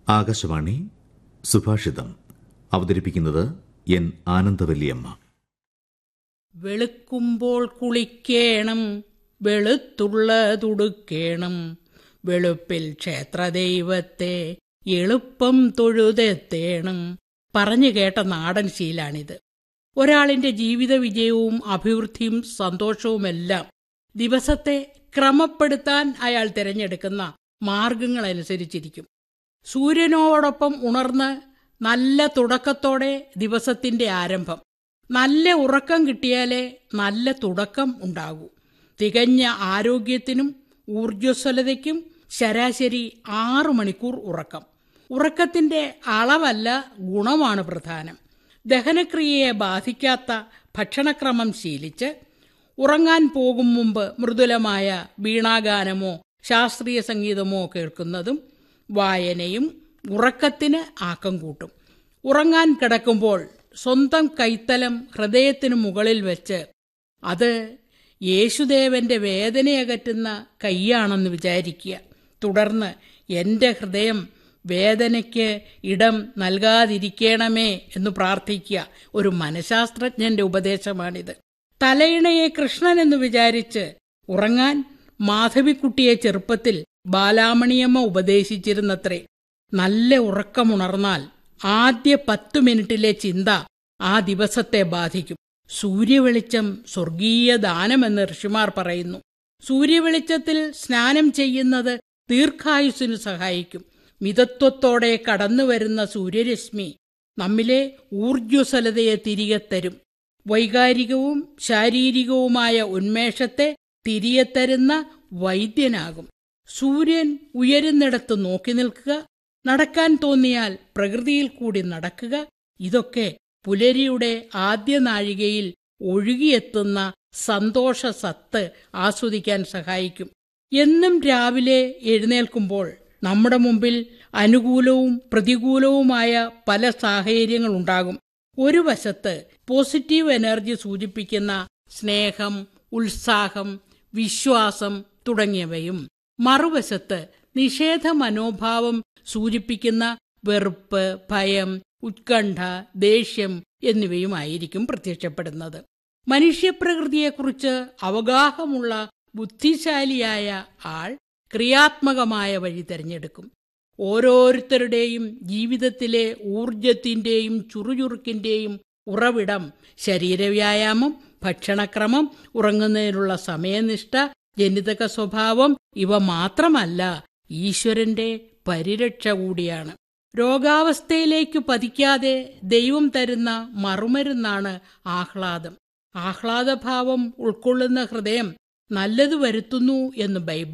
ആകാശവാണി സുഭാഷിതം അവതരിപ്പിക്കുന്നത് എൻ ആനന്ദവല്ലിയമ്മ വെളുക്കുമ്പോൾ കുളിക്കേണം വെളുത്തുള്ളതുടുക്കേണം വെളുപ്പിൽ ക്ഷേത്രദൈവത്തെ എളുപ്പം തൊഴുതെത്തേണം പറഞ്ഞു കേട്ട നാടൻ ശീലാണിത് ഒരാളിന്റെ ജീവിത വിജയവും അഭിവൃദ്ധിയും സന്തോഷവുമെല്ലാം ദിവസത്തെ ക്രമപ്പെടുത്താൻ അയാൾ തിരഞ്ഞെടുക്കുന്ന മാർഗങ്ങളനുസരിച്ചിരിക്കും സൂര്യനോടൊപ്പം ഉണർന്ന് നല്ല തുടക്കത്തോടെ ദിവസത്തിന്റെ ആരംഭം നല്ല ഉറക്കം കിട്ടിയാലേ നല്ല തുടക്കം ഉണ്ടാകൂ തികഞ്ഞ ആരോഗ്യത്തിനും ഊർജ്ജസ്വലതയ്ക്കും ശരാശരി ആറു മണിക്കൂർ ഉറക്കം ഉറക്കത്തിന്റെ അളവല്ല ഗുണമാണ് പ്രധാനം ദഹനക്രിയയെ ബാധിക്കാത്ത ഭക്ഷണക്രമം ശീലിച്ച് ഉറങ്ങാൻ പോകും മുമ്പ് മൃദുലമായ വീണാഗാനമോ ശാസ്ത്രീയ സംഗീതമോ കേൾക്കുന്നതും വായനയും ഉറക്കത്തിന് ആക്കം കൂട്ടും ഉറങ്ങാൻ കിടക്കുമ്പോൾ സ്വന്തം കൈത്തലം ഹൃദയത്തിനു മുകളിൽ വെച്ച് അത് യേശുദേവന്റെ വേദനയകറ്റുന്ന കൈയാണെന്ന് വിചാരിക്കുക തുടർന്ന് എന്റെ ഹൃദയം വേദനയ്ക്ക് ഇടം നൽകാതിരിക്കണമേ എന്ന് പ്രാർത്ഥിക്കുക ഒരു മനഃശാസ്ത്രജ്ഞന്റെ ഉപദേശമാണിത് തലയിണയെ കൃഷ്ണൻ എന്ന് വിചാരിച്ച് ഉറങ്ങാൻ മാധവിക്കുട്ടിയെ ചെറുപ്പത്തിൽ ബാലാമണിയമ്മ ഉപദേശിച്ചിരുന്നത്രേ നല്ല ഉറക്കമുണർന്നാൽ ആദ്യ പത്തു മിനിറ്റിലെ ചിന്ത ആ ദിവസത്തെ ബാധിക്കും സൂര്യവെളിച്ചം സ്വർഗീയ ദാനമെന്ന് ഋഷിമാർ പറയുന്നു സൂര്യവെളിച്ചത്തിൽ സ്നാനം ചെയ്യുന്നത് ദീർഘായുസ്സിനു സഹായിക്കും മിതത്വത്തോടെ കടന്നുവരുന്ന സൂര്യരശ്മി നമ്മിലെ ഊർജ്ജസ്വലതയെ തിരികെ തരും വൈകാരികവും ശാരീരികവുമായ ഉന്മേഷത്തെ തിരികെ തരുന്ന വൈദ്യനാകും സൂര്യൻ ഉയരുന്നിടത്ത് നോക്കി നിൽക്കുക നടക്കാൻ തോന്നിയാൽ പ്രകൃതിയിൽ കൂടി നടക്കുക ഇതൊക്കെ പുലരിയുടെ ആദ്യ നാഴികയിൽ ഒഴുകിയെത്തുന്ന സന്തോഷ സത്ത് ആസ്വദിക്കാൻ സഹായിക്കും എന്നും രാവിലെ എഴുന്നേൽക്കുമ്പോൾ നമ്മുടെ മുമ്പിൽ അനുകൂലവും പ്രതികൂലവുമായ പല സാഹചര്യങ്ങളുണ്ടാകും ഒരു വശത്ത് പോസിറ്റീവ് എനർജി സൂചിപ്പിക്കുന്ന സ്നേഹം ഉത്സാഹം വിശ്വാസം തുടങ്ങിയവയും മറുവശത്ത് നിഷേധ മനോഭാവം സൂചിപ്പിക്കുന്ന വെറുപ്പ് ഭയം ഉത്കണ്ഠ ദേഷ്യം എന്നിവയുമായിരിക്കും പ്രത്യക്ഷപ്പെടുന്നത് മനുഷ്യപ്രകൃതിയെക്കുറിച്ച് അവഗാഹമുള്ള ബുദ്ധിശാലിയായ ആൾ ക്രിയാത്മകമായ വഴി തിരഞ്ഞെടുക്കും ഓരോരുത്തരുടെയും ജീവിതത്തിലെ ഊർജത്തിന്റെയും ചുറുചുറുക്കിന്റെയും ഉറവിടം ശരീരവ്യായാമം ഭക്ഷണക്രമം ഉറങ്ങുന്നതിനുള്ള സമയനിഷ്ഠ ജനിതക സ്വഭാവം ഇവ മാത്രമല്ല ഈശ്വരന്റെ പരിരക്ഷ കൂടിയാണ് രോഗാവസ്ഥയിലേക്ക് പതിക്കാതെ ദൈവം തരുന്ന മറുമരുന്നാണ് ആഹ്ലാദം ആഹ്ലാദഭാവം ഉൾക്കൊള്ളുന്ന ഹൃദയം നല്ലത് വരുത്തുന്നു എന്ന് ബൈബിൾ